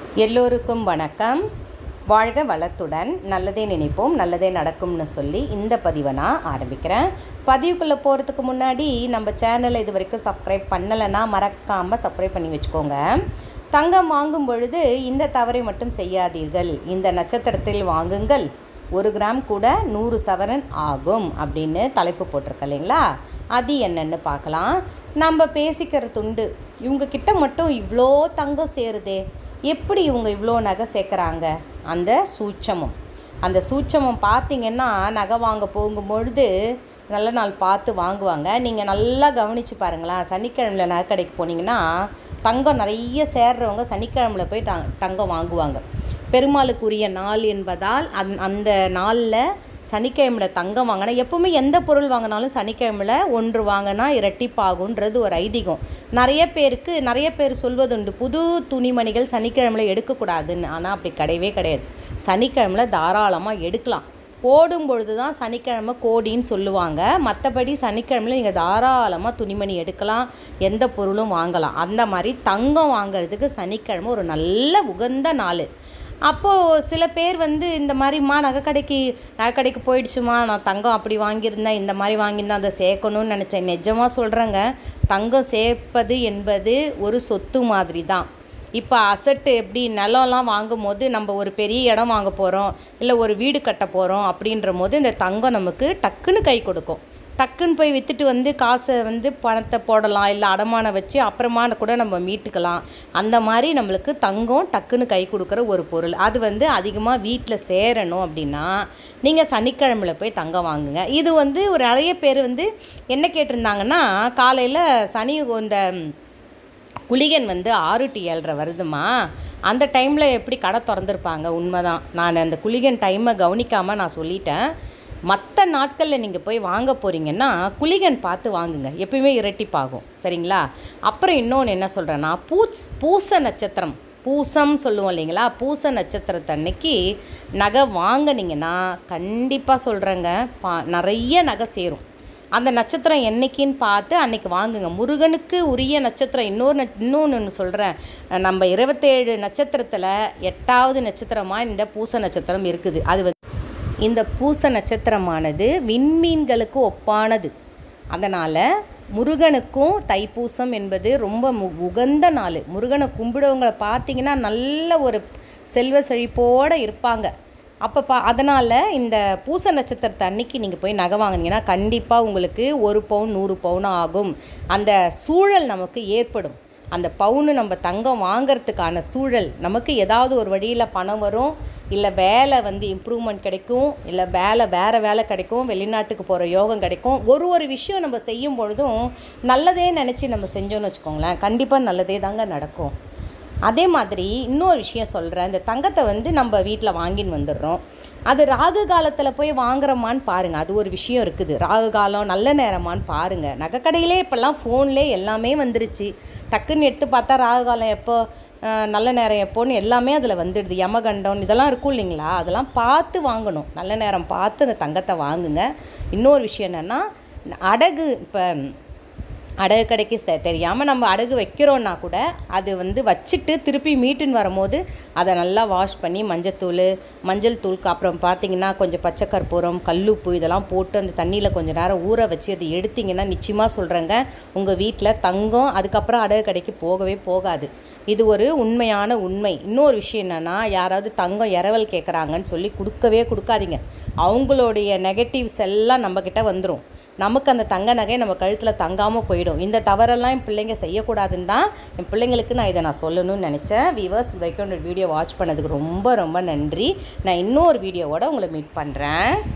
எல்லோருக்கும் வணக்கம் வாழ்க வளத்துடன் நல்லதே நினைப்போம் நல்லதே நடக்கும்னு சொல்லி இந்த பதிவை நான் ஆரம்பிக்கிறேன் பதிவுக்குள்ளே போகிறதுக்கு முன்னாடி நம்ம சேனலை இது வரைக்கும் சப்ஸ்கிரைப் பண்ணலைன்னா மறக்காமல் சப்ஸ்கிரைப் பண்ணி வச்சுக்கோங்க தங்கம் வாங்கும் பொழுது இந்த தவறை மட்டும் செய்யாதீர்கள் இந்த நட்சத்திரத்தில் வாங்குங்கள் ஒரு கிராம் கூட நூறு சவரன் ஆகும் அப்படின்னு தலைப்பு போட்டிருக்க இல்லைங்களா அது என்னன்னு பார்க்கலாம் நம்ம பேசிக்கிற துண்டு இவங்க கிட்ட மட்டும் இவ்வளோ தங்கம் சேருதே எப்படி இவங்க இவ்வளோ நகை சேர்க்குறாங்க அந்த சூட்சமம் அந்த சூட்சமம் பார்த்தீங்கன்னா நகை வாங்க போகும்பொழுது நல்ல நாள் பார்த்து வாங்குவாங்க நீங்கள் நல்லா கவனித்து பாருங்களேன் சனிக்கிழமையில் நகை கடைக்கு போனீங்கன்னா தங்கம் நிறைய சேர்றவங்க சனிக்கிழமையில போய் தங் தங்கம் வாங்குவாங்க பெருமாளுக்குரிய நாள் என்பதால் அந் அந்த நாளில் சனிக்கிழமையில் தங்கம் வாங்கினா எப்போவுமே எந்த பொருள் வாங்கினாலும் சனிக்கிழமையில் ஒன்று வாங்கினா இரட்டிப்பாகுன்றது ஒரு ஐதீகம் நிறைய பேருக்கு நிறைய பேர் சொல்வதுண்டு புது துணிமணிகள் சனிக்கிழமையில் எடுக்கக்கூடாதுன்னு ஆனால் அப்படி கிடையவே கிடையாது சனிக்கிழமையில் தாராளமாக எடுக்கலாம் போடும் பொழுது தான் சனிக்கிழமை கோடின்னு சொல்லுவாங்க மற்றபடி சனிக்கிழமையில் நீங்கள் தாராளமாக துணிமணி எடுக்கலாம் எந்த பொருளும் வாங்கலாம் அந்த மாதிரி தங்கம் வாங்குறதுக்கு சனிக்கிழமை ஒரு நல்ல உகந்த நாள் அப்போது சில பேர் வந்து இந்த மாதிரிம்மா நகைக்கடைக்கு நகைக்கடைக்கு போயிடுச்சுமா நான் தங்கம் அப்படி வாங்கியிருந்தேன் இந்த மாதிரி வாங்கியிருந்தேன் அதை சேர்க்கணும்னு நினச்சேன் நிஜமாக சொல்கிறேங்க தங்கம் சேர்ப்பது என்பது ஒரு சொத்து மாதிரி தான் இப்போ அசட்டு எப்படி நிலம்லாம் வாங்கும் போது நம்ம ஒரு பெரிய இடம் வாங்க போகிறோம் இல்லை ஒரு வீடு கட்ட போகிறோம் அப்படின்ற போது இந்த தங்கம் நமக்கு டக்குன்னு கை கொடுக்கும் டக்குன்னு போய் விற்றுட்டு வந்து காசை வந்து பணத்தை போடலாம் இல்லை அடமானம் வச்சு அப்புறமா கூட நம்ம மீட்டுக்கலாம் அந்த மாதிரி நம்மளுக்கு தங்கம் டக்குன்னு கை கொடுக்குற ஒரு பொருள் அது வந்து அதிகமாக வீட்டில் சேரணும் அப்படின்னா நீங்கள் சனிக்கிழமையில் போய் தங்கம் வாங்குங்க இது வந்து ஒரு நிறைய பேர் வந்து என்ன கேட்டிருந்தாங்கன்னா காலையில் சனி இந்த குளிகன் வந்து ஆறு டு ஏழரை வருதுமா அந்த டைமில் எப்படி கடை திறந்துருப்பாங்க உண்மைதான் நான் அந்த குளிகன் டைமை கவனிக்காமல் நான் சொல்லிட்டேன் மற்ற நாட்களில் நீங்கள் போய் வாங்க போகிறீங்கன்னா குளிகன் பார்த்து வாங்குங்க எப்பயுமே இரட்டிப்பாகும் சரிங்களா அப்புறம் இன்னொன்று என்ன சொல்கிறேன்னா பூச் பூச நட்சத்திரம் பூசம் சொல்லுவோம் இல்லைங்களா பூச நட்சத்திரத்தன்னைக்கு நகை வாங்கினீங்கன்னா கண்டிப்பாக சொல்கிறேங்க பா நிறைய நகை சேரும் அந்த நட்சத்திரம் என்னைக்குன்னு பார்த்து அன்னைக்கு வாங்குங்க முருகனுக்கு உரிய நட்சத்திரம் இன்னொரு ந இன்னொன்று ஒன்று சொல்கிறேன் நம்ம இருபத்தேழு நட்சத்திரத்தில் எட்டாவது நட்சத்திரமாக இந்த பூச நட்சத்திரம் இருக்குது அது வந்து இந்த பூச நட்சத்திரமானது விண்மீன்களுக்கு ஒப்பானது அதனால் முருகனுக்கும் தைப்பூசம் என்பது ரொம்ப மு உகந்த நாள் முருகனை கும்பிடுவங்களை பார்த்தீங்கன்னா நல்ல ஒரு செல்வ செழிப்போடு இருப்பாங்க அப்போ பா அதனால் இந்த பூச நட்சத்திரத்தை அன்னைக்கு நீங்கள் போய் நகை வாங்கினீங்கன்னா கண்டிப்பாக உங்களுக்கு ஒரு பவுன் நூறு பவுன் ஆகும் அந்த சூழல் நமக்கு ஏற்படும் அந்த பவுனு நம்ம தங்கம் வாங்கிறதுக்கான சூழல் நமக்கு ஏதாவது ஒரு வழியில் பணம் வரும் இல்லை வேலை வந்து இம்ப்ரூவ்மெண்ட் கிடைக்கும் இல்லை வேலை வேறு வேலை கிடைக்கும் வெளிநாட்டுக்கு போகிற யோகம் கிடைக்கும் ஒரு ஒரு விஷயம் நம்ம செய்யும் பொழுதும் நல்லதே நினச்சி நம்ம செஞ்சோன்னு வச்சுக்கோங்களேன் கண்டிப்பாக நல்லதே தாங்க நடக்கும் அதே மாதிரி இன்னொரு விஷயம் சொல்கிறேன் இந்த தங்கத்தை வந்து நம்ம வீட்டில் வாங்கின்னு வந்துடுறோம் அது ராகு காலத்தில் போய் வாங்குறோமான்னு பாருங்கள் அது ஒரு விஷயம் இருக்குது ராகு காலம் நல்ல நேரமான்னு பாருங்கள் நகைக்கடையிலே இப்போல்லாம் ஃபோன்லே எல்லாமே வந்துருச்சு டக்குன்னு எடுத்து பார்த்தா ராகு காலம் எப்போ நல்ல நேரம் எப்போன்னு எல்லாமே அதில் வந்துடுது யமகண்டம் இதெல்லாம் இருக்கும் இல்லைங்களா அதெல்லாம் பார்த்து வாங்கணும் நல்ல நேரம் பார்த்து அந்த தங்கத்தை வாங்குங்க இன்னொரு விஷயம் என்னென்னா அடகு இப்போ அடகு கடைக்கு தெரியாமல் நம்ம அடகு வைக்கிறோன்னா கூட அது வந்து வச்சுட்டு திருப்பி மீட்டுன்னு வரும்போது அதை நல்லா வாஷ் பண்ணி மஞ்சத்தூள் மஞ்சள் தூளுக்கு அப்புறம் பார்த்தீங்கன்னா கொஞ்சம் பச்சை கற்பூரம் கல்லுப்பு இதெல்லாம் போட்டு அந்த தண்ணியில் கொஞ்சம் நேரம் ஊற வச்சு அதை எடுத்திங்கன்னா நிச்சயமாக சொல்கிறேங்க உங்கள் வீட்டில் தங்கம் அதுக்கப்புறம் அடகு கடைக்கு போகவே போகாது இது ஒரு உண்மையான உண்மை இன்னொரு விஷயம் என்னென்னா யாராவது தங்கம் இரவல் கேட்குறாங்கன்னு சொல்லி கொடுக்கவே கொடுக்காதீங்க அவங்களுடைய நெகட்டிவ்ஸ் எல்லாம் நம்மக்கிட்ட வந்துடும் நமக்கு அந்த தங்க நகை நம்ம கழுத்தில் தங்காமல் போயிடும் இந்த தவறெல்லாம் என் பிள்ளைங்க செய்யக்கூடாதுன்னு தான் என் பிள்ளைங்களுக்கு நான் இதை நான் சொல்லணும்னு நினச்சேன் விவர்ஸ் இது வரைக்கும் வீடியோ வாட்ச் பண்ணதுக்கு ரொம்ப ரொம்ப நன்றி நான் இன்னொரு வீடியோவோட உங்களை மீட் பண்ணுறேன்